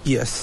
Yes.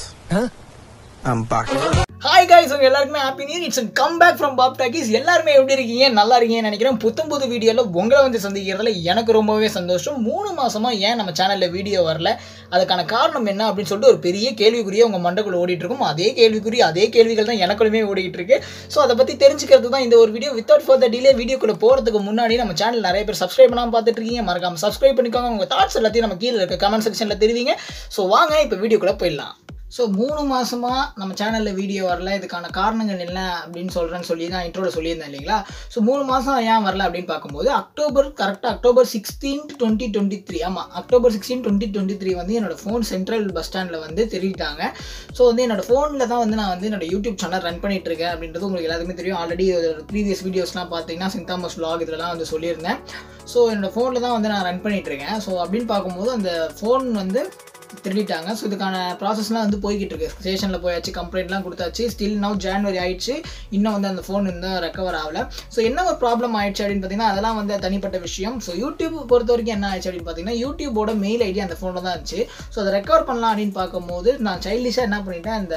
I'm back. Hi guys உங்க எல்லாருக்குமே happy new it's come back from Pop Talkies எல்லாருமே எப்படி இருக்கீங்க நல்லா இருக்கீங்கன்னு நினைக்கிறேன் புத்தம் புது வீடியோவில் உங்களை வந்து சந்திக்கிறதுல எனக்கு ரொம்பவே சந்தோஷம் மூணு மாசமா ஏன் நம்ம சேனலில் வீடியோ வரல அதுக்கான காரணம் என்ன அப்படின்னு சொல்லிட்டு ஒரு பெரிய கேள்விக்குறியே உங்கள் மண்டக்குள்ள ஓடிட்டு இருக்கும் அதே கேள்விக்குறி அதே கேள்விகள் தான் எனக்குள்ளுமே ஓடிட்டு இருக்கு ஸோ அதை பற்றி தெரிஞ்சுக்கிறது தான் இந்த ஒரு வீடியோ வித்தவுட் ஃபர்தர் டிலே வீடியோக்குள்ள போகிறதுக்கு முன்னாடி நம்ம சேனல் நிறைய பேர் சப்ஸ்கிரைப் பண்ணாமல் பார்த்துட்டு இருக்கீங்க மறக்காம சப்ஸ்கிரைப் பண்ணிக்கோங்க உங்கள் தாட்ஸ் எல்லாத்தையும் நம்ம கீழே இருக்க கமெண்ட் செக்ஷனில் தெரிவிங்க ஸோ வாங்க இப்போ வீடியோக்குள்ளே போயிடலாம் ஸோ மூணு மாசமா நம்ம சேனலில் வீடியோ வரல இதுக்கான காரணங்கள் என்ன அப்படின்னு சொல்கிறேன்னு சொல்லி தான் இன்ட்ரோட சொல்லியிருந்தேன் இல்லைங்களா ஸோ மூணு மாதம் ஏன் வரல அப்படின்னு பார்க்கும்போது அக்டோபர் கரெக்டாக October sixteen twenty twenty three ஆமாம் October sixteen twenty twenty three வந்து என்னோட ஃபோன் சென்ட்ரல் பஸ் ஸ்டாண்டில் வந்து தெரிவித்தாங்க ஸோ வந்து என்னோட ஃபோனில் தான் வந்து நான் வந்து என்னோட யூடியூப் சேனல் ரன் பண்ணிட்டு இருக்கேன் அப்படின்றது உங்களுக்கு எல்லாத்துக்குமே தெரியும் ஆல்ரெடி ப்ரீவியஸ் வீடியோஸ்லாம் பார்த்தீங்கன்னா சிந்தாமஸ் vlog இதெல்லாம் வந்து சொல்லியிருந்தேன் ஸோ என்னோட ஃபோனில் தான் வந்து நான் ரன் பண்ணிட்டு இருக்கேன் ஸோ அப்படின்னு பார்க்கும்போது அந்த ஃபோன் வந்து திருடிட்டாங்க ஸோ இதுக்கான ப்ராசஸ்லாம் வந்து போய்கிட்டு இருக்கு ஸ்டேஷனில் போயாச்சு கம்ப்ளைண்ட்லாம் கொடுத்தாச்சு ஸ்டில் நவ் ஜான்வரி ஆயிடுச்சு இன்னும் வந்து அந்த ஃபோன் இன்னும் ரெக்கவர் ஆகல ஸோ என்ன ஒரு ப்ராப்ளம் ஆயிடுச்சு அப்படின்னு பார்த்தீங்கன்னா அதெல்லாம் வந்து தனிப்பட்ட விஷயம் ஸோ யூடியூப் பொறுத்த வரைக்கும் என்ன ஆயிடுச்சு அப்படின்னு பார்த்தீங்கன்னா யூடியூபோட மெயில் ஐடி அந்த ஃபோனில் தான் இருந்துச்சு ஸோ அதை ரெக்கவர் பண்ணலாம் அப்படின்னு பார்க்கும்போது நான் சைல்டிஷாக என்ன பண்ணிட்டேன் அந்த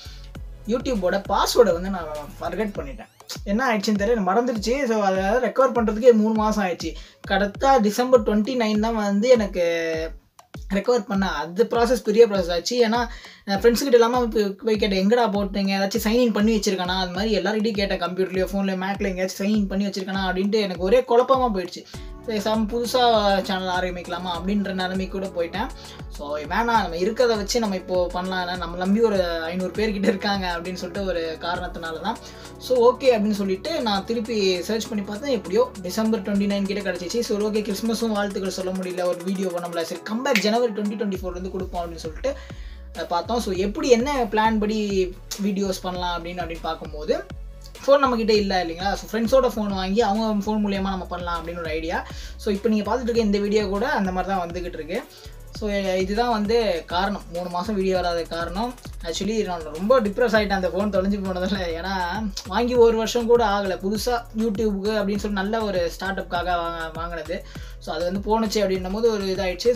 யூடியூபோட பாஸ்வேர்டை வந்து நான் ஃபர்கெட் பண்ணிட்டேன் என்ன ஆயிடுச்சுன்னு தெரியல மறந்துடுச்சு ஸோ அதை ரெக்கவர் பண்ணுறதுக்கே மூணு மாதம் ஆயிடுச்சு கரெக்டாக டிசம்பர் டுவெண்ட்டி நைன் தான் வந்து எனக்கு ரெக்கவர் பண்ண அது ப்ராசஸ் பெரிய ப்ராசஸ் ஆச்சு ஏன்னா ஃப்ரெண்ட்ஸ்கிட்ட இல்லாமல் போய் கேட்டேன் எங்கடா போட்டீங்க ஏதாச்சும் சைன் இன் பண்ணி வச்சிருக்கானா அது மாதிரி எல்லார்கிட்டையும் கேட்டேன் கம்ப்யூட்டர்லையோ ஃபோன்லையோ மேக்ல எங்கேயாச்சும் சைன் இன் பண்ணி வச்சிருக்கானா அப்படின்ட்டு எனக்கு ஒரே குழப்பமாக போயிடுச்சு சரி சம் புதுசாக சேனல் ஆரம்பிக்கலாமா அப்படின்ற நிலைமைக்கு கூட போயிட்டேன் ஸோ வேணாம் நம்ம இருக்கிறத வச்சு நம்ம இப்போ பண்ணலாம் நம்ம நம்பி ஒரு ஐநூறு பேர்கிட்ட இருக்காங்க அப்படின்னு சொல்லிட்டு ஒரு காரணத்தினால தான் ஸோ ஓகே அப்படின்னு சொல்லிட்டு நான் திருப்பி சர்ச் பண்ணி பார்த்தேன் எப்படியோ டிசம்பர் டுவெண்ட்டி நைன் கிட்ட கிடச்சிச்சு ஸோ ஓகே கிறிஸ்மஸும் வாழ்த்துக்கள் சொல்ல முடியல ஒரு வீடியோ நம்மள சரி கம்பேக் ஜனவரி டுவெண்ட்டி டுவெண்ட்டி ஃபோர்லேருந்து கொடுப்போம் அப்படின்னு சொல்லிட்டு அஹ் பார்த்தோம் ஸோ எப்படி என்ன பிளான் படி வீடியோஸ் பண்ணலாம் அப்படின்னு அப்படின்னு பார்க்கும்போது ஃபோன் நம்மக்கிட்ட இல்லை இல்லைங்களா ஸோ ஃப்ரெண்ட்ஸோட ஃபோன் வாங்கி அவங்க ஃபோன் மூலியமாக நம்ம பண்ணலாம் அப்படின்னு ஒரு ஐடியா ஸோ இப்போ நீங்கள் பார்த்துட்டு இருக்க இந்த வீடியோ கூட அந்த மாதிரி தான் வந்துக்கிட்டு இருக்கு ஸோ இதுதான் வந்து காரணம் மூணு மாதம் வீடியோ வராத காரணம் ஆக்சுவலி நான் ரொம்ப டிப்ரெஸ் ஆகிட்டேன் அந்த ஃபோன் தொலைஞ்சு போனதில் ஏன்னா வாங்கி ஒரு வருஷம் கூட ஆகலை புதுசாக யூடியூபுக்கு அப்படின்னு சொல்லி நல்ல ஒரு ஸ்டார்ட் அப்காக வாங்க வாங்கினது ஸோ அது வந்து போணுச்சு அப்படின்னும் போது ஒரு இதாயிடுச்சு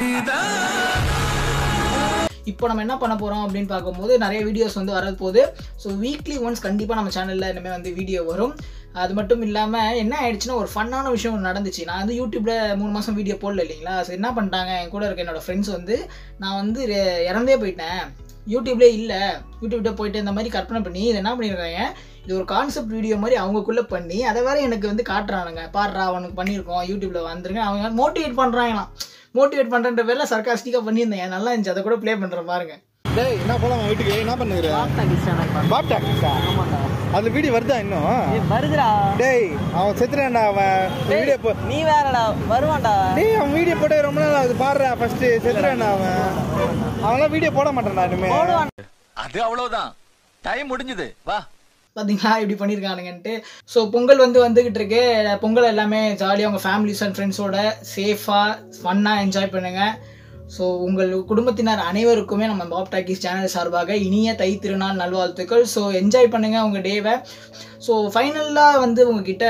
இப்போ நம்ம என்ன பண்ண போகிறோம் அப்படின்னு பார்க்கும்போது நிறைய வீடியோஸ் வந்து வரது போகுது ஸோ வீக்லி ஒன்ஸ் கண்டிப்பாக நம்ம சேனலில் இனிமேல் வந்து வீடியோ வரும் அது மட்டும் இல்லாமல் என்ன ஆயிடுச்சுன்னா ஒரு ஃபன்னான விஷயம் ஒன்று நடந்துச்சு நான் வந்து யூடியூப்பில் மூணு மாதம் வீடியோ போடல இல்லைங்களா ஸோ என்ன பண்ணிட்டாங்க என் கூட இருக்க என்னோட ஃப்ரெண்ட்ஸ் வந்து நான் வந்து ரெ- இறந்தே போயிட்டேன் யூடியூப்லேயே இல்லை யூடியூப்ல போயிட்டு இந்த மாதிரி கற்பனை பண்ணி இது என்ன பண்ணியிருக்காங்க இது ஒரு கான்செப்ட் வீடியோ மாதிரி அவங்கக்குள்ளே பண்ணி அதை வேற எனக்கு வந்து காட்டுறானுங்க பாடுறா அவனுக்கு பண்ணியிருக்கோம் யூடியூப்ல வந்துருங்க அவங்க மோட்டிவேட் பண்ணுறாங்களாம் மோட்டிவேட் பண்ணுறன்ற பேரில் சர்க்காஸ்டிக்காக பண்ணியிருந்தேன் நல்லா இருந்துச்சு அதை கூட ப்ளே பண்ணுற பாருங்க டேய் என்ன போலாம் வீட்டுக்கு என்ன பண்ணுகிற பாப் டாக்ஸா அதுல வீடியோ வருதா இன்னும் வருதுடா டேய் அவன் செத்துறான்டா அவன் வீடியோ போ நீ வேறடா வருவான்டா டேய் அவன் வீடியோ போட்டு ரொம்ப நாள் ஆகுது பாடுறா ஃபர்ஸ்ட் செத்துறான்டா அவன் அவன்லாம் வீடியோ போட மாட்டான்டா இனிமே அது அவ்வளவுதான் டைம் முடிஞ்சது வா பார்த்தீங்களா இப்படி பண்ணியிருக்கானுங்கன்ட்டு ஸோ பொங்கல் வந்து வந்துக்கிட்டு இருக்கு பொங்கல் எல்லாமே ஜாலியாக உங்கள் ஃபேமிலிஸ் அண்ட் ஃப்ரெண்ட்ஸோட சேஃபாக ஃபன்னாக என்ஜாய் பண்ணுங்கள் ஸோ உங்கள் குடும்பத்தினர் அனைவருக்குமே நம்ம பாப் டாக்கிஸ் சேனல் சார்பாக இனிய தை திருநாள் நல்வாழ்த்துக்கள் ஸோ என்ஜாய் பண்ணுங்கள் உங்கள் டேவை ஸோ ஃபைனலாக வந்து உங்ககிட்ட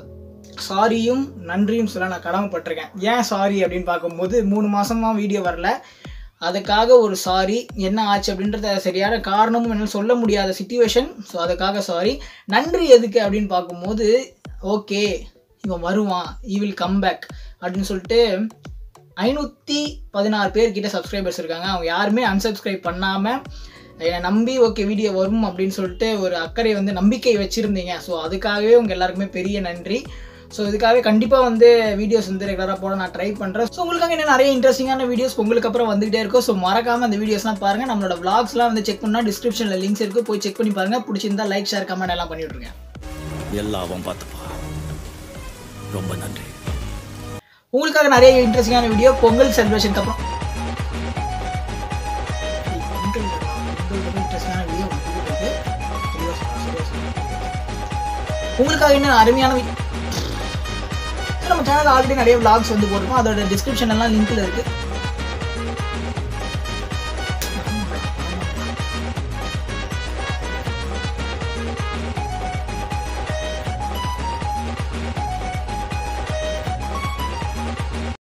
சாரியும் நன்றியும் சொல்ல நான் கடமைப்பட்டிருக்கேன் ஏன் சாரி அப்படின்னு பார்க்கும்போது மூணு மாசமா வீடியோ வரல அதுக்காக ஒரு சாரி என்ன ஆச்சு அப்படின்றத சரியான காரணமும் என்னால் சொல்ல முடியாத சுச்சுவேஷன் ஸோ அதுக்காக சாரி நன்றி எதுக்கு அப்படின்னு பார்க்கும்போது ஓகே இவன் வருவான் ஈ வில் கம் பேக் அப்படின்னு சொல்லிட்டு ஐநூற்றி பதினாறு பேர்கிட்ட சப்ஸ்கிரைபர்ஸ் இருக்காங்க அவங்க யாருமே unsubscribe பண்ணாமல் என்னை நம்பி ஓகே வீடியோ வரும் அப்படின்னு சொல்லிட்டு ஒரு அக்கறை வந்து நம்பிக்கை வச்சுருந்தீங்க ஸோ அதுக்காகவே உங்கள் எல்லாருக்குமே பெரிய நன்றி ஸோ இதுக்காகவே கண்டிப்பாக வந்து வீடியோஸ் வந்து ரெகுலராக போட நான் ட்ரை பண்ணுறேன் ஸோ உங்களுக்காக இன்னும் நிறைய இன்ட்ரெஸ்டிங்கான வீடியோஸ் உங்களுக்கு அப்புறம் வந்துகிட்டே இருக்கும் ஸோ மறக்காமல் அந்த வீடியோஸ்லாம் பாருங்கள் நம்மளோட vlogsலாம் வந்து செக் பண்ணால் டிஸ்கிரிப்ஷனில் லிங்க்ஸ் இருக்குது போய் செக் பண்ணி பாருங்கள் பிடிச்சிருந்தா லைக் ஷேர் கமெண்ட் எல்லாம் பண்ணி விட்ருங்க எல்லாம் அவன் பார்த்துப்பா ரொம்ப நன்றி உங்களுக்காக நிறைய இன்ட்ரெஸ்டிங்கான வீடியோ பொங்கல் செலிப்ரேஷனுக்கு அப்புறம் பொங்கல் பொங்கல் இன்ட்ரெஸ்டிங்கான வீடியோ உங்களுக்காக இன்னும் அருமையான வி- நம்ம சேனல் ஆல்ரெடி நிறைய vlogs வந்து போட்டிருக்கோம் அதோட டிஸ்கிரிப்ஷன் எல்லாம் லிங்க்ல இருக்கு